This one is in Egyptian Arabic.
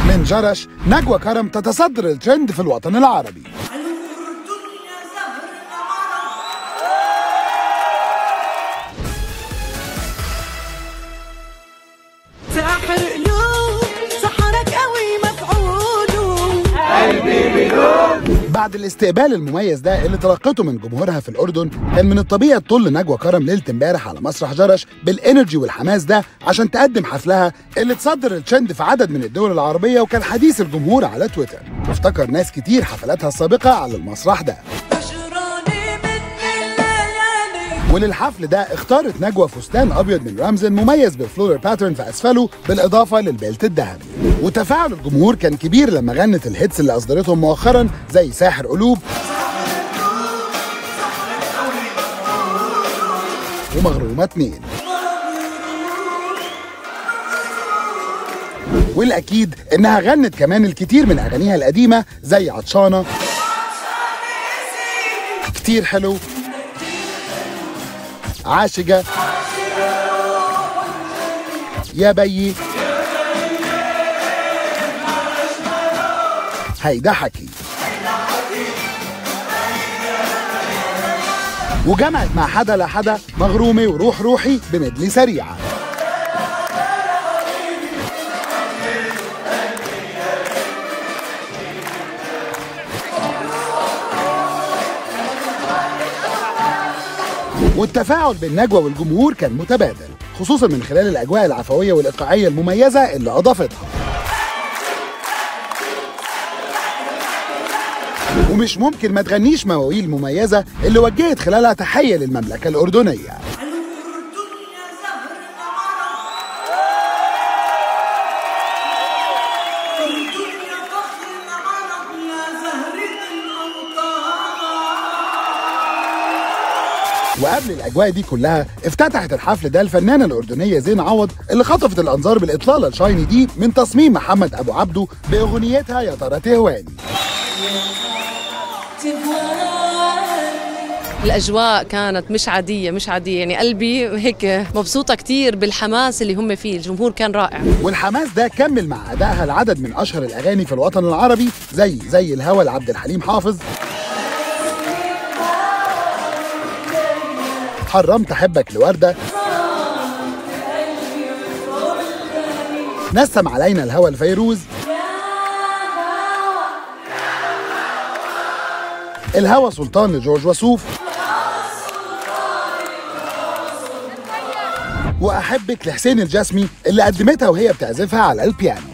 من جرش نجوى كرم تتصدر الترند في الوطن العربي ساحر قلوب سحرك قوي مفعوله بعد الاستقبال المميز ده اللي تلقته من جمهورها في الأردن كان من الطبيعي تطل نجوى كرم ليلة امبارح على مسرح جرش بالإنرجي والحماس ده عشان تقدم حفلها اللي تصدر الترند في عدد من الدول العربية وكان حديث الجمهور على تويتر وافتكر ناس كتير حفلاتها السابقة على المسرح ده بشراني مثل الليالي وللحفل ده اختارت نجوى فستان ابيض من رمزن مميز بالفلورال باترن في اسفله بالاضافه للبيلت الذهبي وتفاعل الجمهور كان كبير لما غنت الهيتس اللي اصدرتهم مؤخرا زي ساحر قلوب ومغرومه اتنين والاكيد انها غنت كمان الكتير من اغانيها القديمه زي عطشانه كتير حلو عاشقة يا بيي هيدا حكي وجمعت مع حدا لحدا مغرومة وروح روحي بمدلي سريعة والتفاعل بين نجوى والجمهور كان متبادل خصوصا من خلال الاجواء العفويه والايقاعيه المميزه اللي اضافتها ومش ممكن ما تغنيش مواويل مميزه اللي وجهت خلالها تحيه للمملكه الاردنيه الأردن يا زهر العرب أردن يا فخر العرب يا زهرة الأوطان وقبل الاجواء دي كلها افتتحت الحفل ده الفنانه الاردنيه زين عوض اللي خطفت الانظار بالاطلاله الشايني دي من تصميم محمد ابو عبده باغنيتها يا ترى تهواني الأجواء كانت مش عادية مش عادية يعني قلبي هيك مبسوطة كتير بالحماس اللي هم فيه الجمهور كان رائع والحماس ده كمل مع ادائها العدد من اشهر الاغاني في الوطن العربي زي زي الهوى لعبد الحليم حافظ حرمت احبك لورده نسم علينا الهوى الفيروز الهوى سلطان لجورج وسوف واحبك لحسين الجسمي اللي قدمتها وهي بتعزفها على البيانو